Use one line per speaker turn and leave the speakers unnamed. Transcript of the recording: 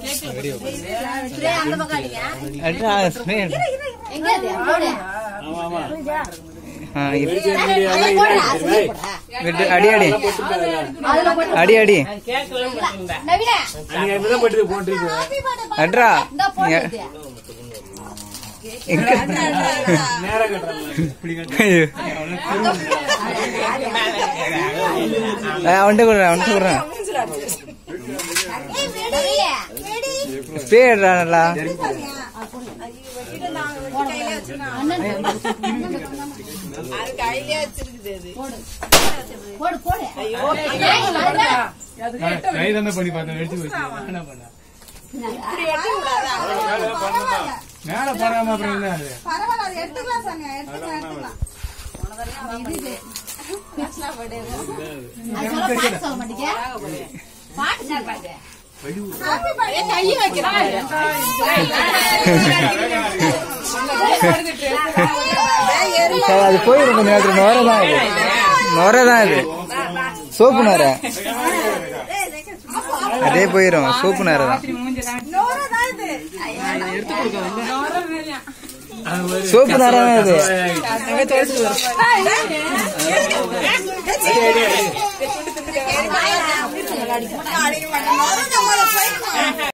Spray அந்த பக்கம் அடிங்க
அட்ரா ஸ்ப்ரே
எங்க அது போடு
ஆ இது
அதை போடு அசதி போடு
விட்டு அடி அடி
அதுல போட்டு
அடி அடி
நவீன
நீங்க இப்பதான் போட்டு போட்டுருக்கு
அட்ரா
இந்த போடு இது.
எங்க
நேரம் கட்டுறாங்க
ஐயோ. ஆ, அவன்கிட்ட கொடுறேன் அவன்கிட்ட கொடுறேன்
நவீன,
ஸ்ப்ரே அட்ரா நல்லா
போடு போடு
கை தானே பண்ணி பார்த்தேன் எடுத்து வச்சு என்ன பண்ண மேல போடாம அப்புறம் என்ன அது
அது சொல்ல பாட்டு சொல்ல மாட்டீங்க பாட்டு சொல்றாங்க
சரி, அது போயிடும் கொஞ்ச நேரத்துக்கு நுர தான் இது நுர தான் இது சோப்பு நுர அதே போயிடும் சோப்பு நுர தான் சோப்பு நுர தான் இது
அடிக்க மாட்டேன்